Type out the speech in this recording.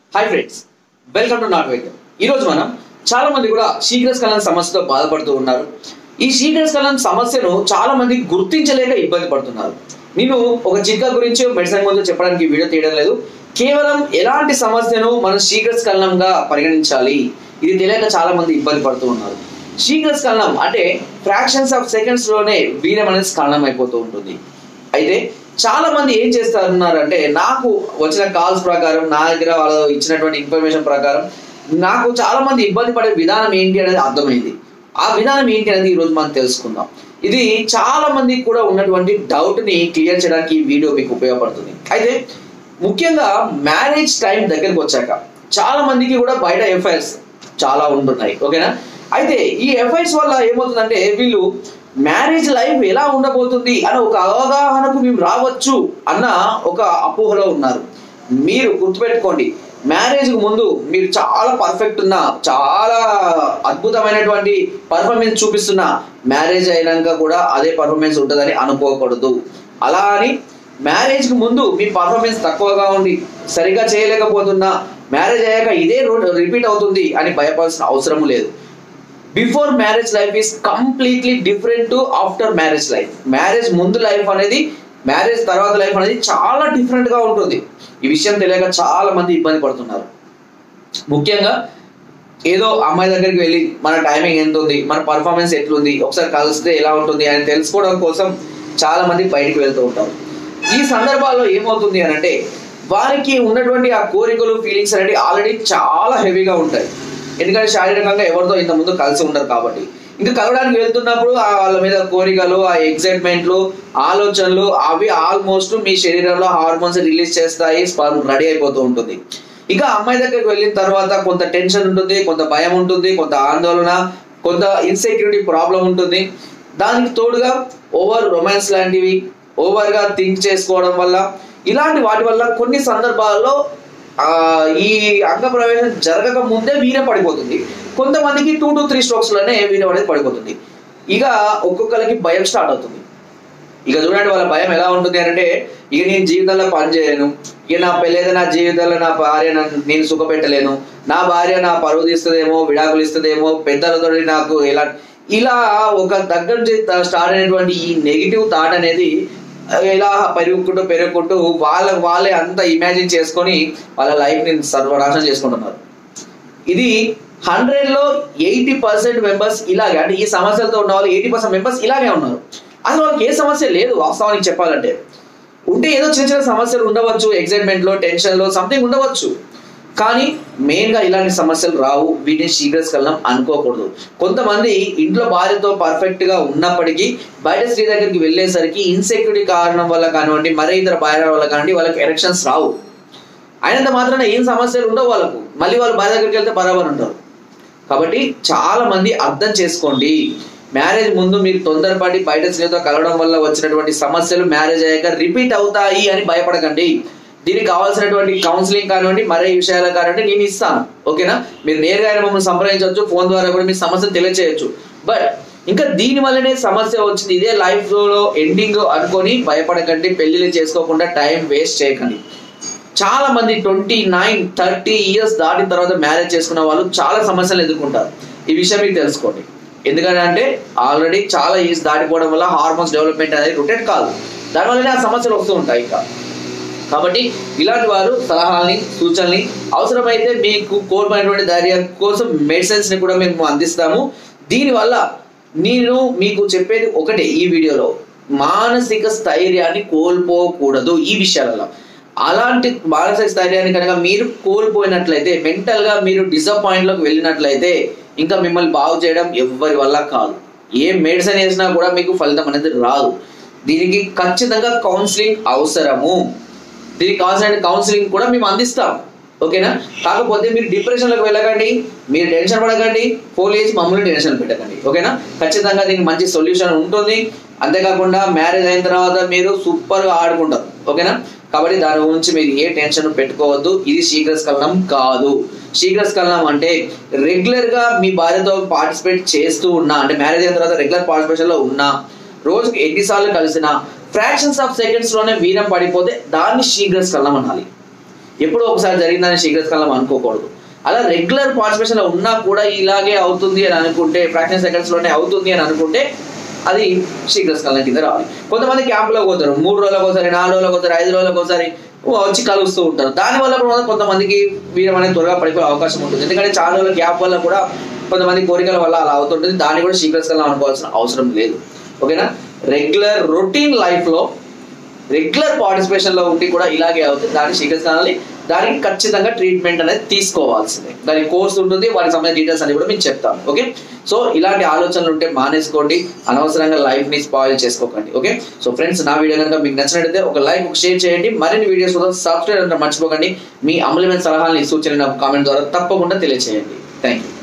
hi friends welcome to నాట్ వైద్యం ఈరోజు మనం చాలా మంది కూడా శీఘ్రస్ఖలన సమస్యతో బాధపడుతూ ఉన్నారు ఈ శీఘ్రస్ఖలన సమస్యను చాలా మంది గుర్తించలేక ఇబ్బంది పడుతున్నారు నేను ఒక చిట్కా గురించి మెడిసిన్ ముందు చెప్పడానికి ఈ వీడియో తీయడం లేదు కేవలం ఎలాంటి సమస్యను మనం శీఘ్రస్ఖలనంగా పరిగణించాలి ఇది తెలియక చాలా మంది ఇబ్బంది పడుతూ ఉన్నారు శీఘ్రస్ఖలనం అంటే ఫ్రాక్షన్స్ ఆఫ్ సెకండ్స్ లోనే వీరం అనేది స్ఖలనం అయిపోతూ ఉంటుంది అయితే చాలా మంది ఏం చేస్తున్నారంటే నాకు వచ్చిన కాల్స్ ప్రకారం నా దగ్గర వాళ్ళు ఇచ్చినటువంటి ఇన్ఫర్మేషన్ ప్రకారం నాకు చాలా మంది ఇబ్బంది పడే విధానం ఏంటి అనేది అర్థమైంది ఆ విధానం ఏంటి అనేది ఈరోజు మనం తెలుసుకుందాం ఇది చాలా మందికి కూడా ఉన్నటువంటి డౌట్ ని క్లియర్ చేయడానికి ఈ వీడియో మీకు ఉపయోగపడుతుంది అయితే ముఖ్యంగా మ్యారేజ్ టైం దగ్గరకు వచ్చాక చాలా మందికి కూడా బయట ఎఫ్ఐఆర్స్ చాలా ఉంటున్నాయి ఓకేనా అయితే ఈ ఎఫ్ఐఆర్స్ వల్ల ఏమవుతుందంటే వీళ్ళు మ్యారేజ్ లైఫ్ ఎలా ఉండబోతుంది అన్న ఒక అవగాహనకు మేము రావచ్చు అన్న ఒక అపోహలో ఉన్నారు మీరు గుర్తుపెట్టుకోండి మ్యారేజ్ ముందు మీరు చాలా పర్ఫెక్ట్ ఉన్న చాలా అద్భుతమైనటువంటి పర్ఫార్మెన్స్ చూపిస్తున్న మ్యారేజ్ అయినాక కూడా అదే పర్ఫార్మెన్స్ ఉంటుందని అనుకోకూడదు అలా అని మ్యారేజ్ కి ముందు మీ పర్ఫార్మెన్స్ తక్కువగా ఉండి సరిగా చేయలేకపోతున్నా మ్యారేజ్ అయ్యాక ఇదే రిపీట్ అవుతుంది అని భయపడాల్సిన అవసరం లేదు before marriage life is completely different to after marriage life marriage ముందు లైఫ్ అనేది మ్యారేజ్ తర్వాత లైఫ్ అనేది చాలా డిఫరెంట్ గా ఉంటుంది ఈ విషయం తెలియక చాలా మంది ఇబ్బంది పడుతున్నారు ముఖ్యంగా ఏదో అమ్మాయి దగ్గరికి వెళ్ళి మన టైమింగ్ ఎంత ఉంది మన పర్ఫార్మెన్స్ ఎట్లుంది ఒకసారి కలిస్తే ఎలా ఉంటుంది అని తెలుసుకోవడం కోసం చాలా మంది బయటికి వెళ్తూ ఉంటారు ఈ సందర్భాల్లో ఏమవుతుంది అని అంటే వారికి ఉన్నటువంటి ఆ కోరికలు ఫీలింగ్స్ అనేవి ఆల్రెడీ చాలా హెవీగా ఉంటాయి ఎందుకంటే శారీరకంగా ఎవరితో ఇంత ముందు కలిసి ఉండరు కాబట్టి ఇంకా కలవడానికి వెళ్తున్నప్పుడు ఆ వాళ్ళ మీద కోరికలు ఆ ఎగ్జైట్మెంట్లు ఆలోచనలు అవి ఆల్మోస్ట్ మీ శరీరంలో హార్మోన్స్ రిలీజ్ చేస్తాయి స్పర్మ్ రెడీ అయిపోతూ ఉంటుంది ఇక అమ్మాయి దగ్గరికి వెళ్ళిన తర్వాత కొంత టెన్షన్ ఉంటుంది కొంత భయం ఉంటుంది కొంత ఆందోళన కొంత ఇన్సెక్యూరిటీ ప్రాబ్లం ఉంటుంది దానికి తోడుగా ఓవర్ రొమాన్స్ లాంటివి ఓవర్ గా థింక్ చేసుకోవడం వల్ల ఇలాంటి వాటి వల్ల కొన్ని సందర్భాల్లో ఆ, ఈ అంగ ప్రవేశం జరగక ముందే వీరే పడిపోతుంది కొంతమందికి టూ టు త్రీ స్ట్రోక్స్ లోనే వీరం అనేది పడిపోతుంది ఇక ఒక్కొక్కరికి భయం స్టార్ట్ అవుతుంది ఇక చూడండి వాళ్ళ భయం ఎలా ఉంటుంది అని అంటే ఇక నేను జీవితంలో పని చేయను ఇక నా పెళ్ళైతే నా జీవితంలో నా భార్య నన్ను నేను సుఖపెట్టలేను నా భార్య నా పరువు తీస్తుందేమో విడాకులు ఇస్తుందేమో పెద్దలతో నాకు ఎలా ఇలా ఒక దగ్గర నుంచి స్టార్ట్ అయినటువంటి ఈ నెగిటివ్ థాట్ అనేది ఇలా పెరుగుకుంటూ పెరుగుకుంటూ వాళ్ళ వాళ్ళే అంతా ఇమాజిన్ చేసుకొని వాళ్ళ లైఫ్ ని సర్వనాశనం చేసుకుంటున్నారు ఇది హండ్రెడ్ లో ఎయిటీ పర్సెంట్ మెంబర్స్ ఇలాగే అంటే ఈ సమస్యలతో ఉన్న వాళ్ళు ఎయిటీ పర్సెంట్ మెంబర్స్ ఇలాగే ఉన్నారు అసలు వాళ్ళకి ఏ సమస్య లేదు వాస్తవానికి చెప్పాలంటే ఉంటే ఏదో చిన్న చిన్న సమస్యలు ఉండవచ్చు ఎగ్జైట్మెంట్ లో టెన్షన్ లో సంథింగ్ ఉండవచ్చు కానీ మెయిన్ గా ఇలాంటి సమస్యలు రావు వీటిని శీఘ్రస్కలనం అనుకోకూడదు కొంతమంది ఇంట్లో భార్యతో పర్ఫెక్ట్ గా ఉన్నప్పటికీ బయట స్త్రీ దగ్గరికి వెళ్ళేసరికి ఇన్సెక్యూరిటీ కారణం వల్ల కానివ్వండి మరే ఇతర భార్య వల్ల కానివ్వండి వాళ్ళకి ఎరెక్షన్స్ రావు అయినంత మాత్రాన ఏం సమస్యలు ఉండవు వాళ్ళకు మళ్ళీ వాళ్ళు భార్య దగ్గరికి వెళ్తే బరాబర్ ఉంటారు కాబట్టి చాలా మంది అర్థం చేసుకోండి మ్యారేజ్ ముందు మీరు తొందరపడి బయట స్త్రీతో కలవడం వల్ల వచ్చినటువంటి సమస్యలు మ్యారేజ్ అయ్యాక రిపీట్ అవుతాయి అని భయపడకండి దీనికి కావాల్సినటువంటి కౌన్సిలింగ్ కానివ్వండి మరే విషయాలు కానివ్వండి నేను ఇస్తాను ఓకేనా మీరు నేరుగా అయినా మమ్మల్ని సంప్రదించవచ్చు ఫోన్ ద్వారా కూడా మీ సమస్య తెలియచేయచ్చు బట్ ఇంకా దీని వల్లనే సమస్య వచ్చింది ఇదే లైఫ్ లో ఎండింగ్ అనుకొని భయపడకండి పెళ్లిళ్ళు చేసుకోకుండా టైం వేస్ట్ చేయకండి చాలా మంది ట్వంటీ నైన్ థర్టీ ఇయర్స్ దాటిన తర్వాత మ్యారేజ్ చేసుకున్న వాళ్ళు చాలా సమస్యలు ఎదుర్కొంటారు ఈ విషయం మీకు తెలుసుకోండి ఎందుకంటే అంటే ఆల్రెడీ చాలా ఇయర్స్ దాటిపోవడం వల్ల హార్మోన్స్ డెవలప్మెంట్ అనేది రొటేట్ కాదు దానివల్లనే ఆ సమస్యలు వస్తూ ఉంటాయి ఇంకా కాబట్టి ఇలాంటి వారు సలహాలని సూచనల్ని అవసరమైతే మీకు కోల్పోయినటువంటి ధైర్యం కోసం మెడిసిన్స్ ని కూడా మేము అందిస్తాము దీనివల్ల నేను మీకు చెప్పేది ఒకటే ఈ వీడియోలో మానసిక స్థైర్యాన్ని కోల్పోకూడదు ఈ విషయాలలో అలాంటి మానసిక స్థైర్యాన్ని కనుక మీరు కోల్పోయినట్లయితే మెంటల్ గా మీరు డిసప్పాయింట్ లోకి వెళ్ళినట్లయితే ఇంకా మిమ్మల్ని బాగు చేయడం ఎవ్వరి వల్ల కాదు ఏ మెడిసిన్ వేసినా కూడా మీకు ఫలితం అనేది రాదు దీనికి ఖచ్చితంగా కౌన్సిలింగ్ అవసరము దీనికి కావాల్సిన కౌన్సిలింగ్ కూడా మేము అందిస్తాం ఓకేనా కాకపోతే మీరు డిప్రెషన్లోకి వెళ్ళకండి మీరు టెన్షన్ పడకండి ఫోన్ చేసి మమ్మల్ని టెన్షన్ పెట్టకండి ఓకేనా ఖచ్చితంగా దీనికి మంచి సొల్యూషన్ ఉంటుంది అంతేకాకుండా మ్యారేజ్ అయిన తర్వాత మీరు సూపర్గా ఆడుకుంటారు ఓకేనా కాబట్టి దాని గురించి మీరు ఏ టెన్షన్ పెట్టుకోవద్దు ఇది శీఘ్రస్ఖలనం కాదు శీఘ్రస్ఖలనం అంటే రెగ్యులర్ గా మీ భార్యతో పార్టిసిపేట్ చేస్తూ ఉన్నా అంటే మ్యారేజ్ అయిన తర్వాత రెగ్యులర్ పార్టిసిపేషన్ లో ఉన్నా రోజుకి ఎన్నిసార్లు కలిసినా ఫ్రాక్షన్స్ ఆఫ్ సెకండ్స్ లోనే వీరం పడిపోతే దాన్ని శీఘ్రస్ఖలనం అనాలి ఎప్పుడో ఒకసారి జరిగిందని శీఘ్రస్ఖలనం అనుకోకూడదు అలా రెగ్యులర్ పార్టిసిపేషన్ ఉన్నా కూడా ఇలాగే అవుతుంది అని అనుకుంటే ఫ్రాక్షన్ సెకండ్స్ లోనే అవుతుంది అని అనుకుంటే అది శీఘ్రస్ఖలనం కింద రావాలి కొంతమంది క్యాంపులో పోతారు మూడు రోజులకు ఒకసారి నాలుగు రోజులకు ఒకసారి ఐదు రోజులకు ఒకసారి వచ్చి కలుస్తూ ఉంటారు దానివల్ల కూడా కొంతమందికి వీరం అనేది త్వరగా పడిపోయే అవకాశం ఉంటుంది ఎందుకంటే చాలా రోజుల గ్యాప్ వల్ల కూడా కొంతమంది కోరికల వల్ల అలా అవుతుంటుంది దాన్ని కూడా శీఘ్రస్ఖలనం అనుకోవాల్సిన అవసరం లేదు ఓకేనా రెగ్యులర్ రొటీన్ లైఫ్లో రెగ్యులర్ పార్టిసిపేషన్ లో ఉండి కూడా ఇలాగే అవుతుంది దాన్ని శీఘ్రస్నానాలి దానికి ఖచ్చితంగా ట్రీట్మెంట్ అనేది తీసుకోవాల్సిందే దానికి కోర్స్ ఉంటుంది వాటికి సంబంధించిన డీటెయిల్స్ అని కూడా మీకు చెప్తాను ఓకే సో ఇలాంటి ఆలోచనలు ఉంటే మానేసుకోండి అనవసరంగా లైఫ్ ని స్పాయిల్ చేసుకోకండి ఓకే సో ఫ్రెండ్స్ నా వీడియో కనుక మీకు నచ్చినట్లయితే ఒక లైక్ ఒక షేర్ చేయండి మరిన్ని వీడియోస్ కోసం సబ్స్క్రైబ్ అంటే మర్చిపోకండి మీ అమూల్యమైన సలహాలని సూచనలు నాకు కామెంట్ ద్వారా తప్పకుండా తెలియజేయండి థ్యాంక్ యూ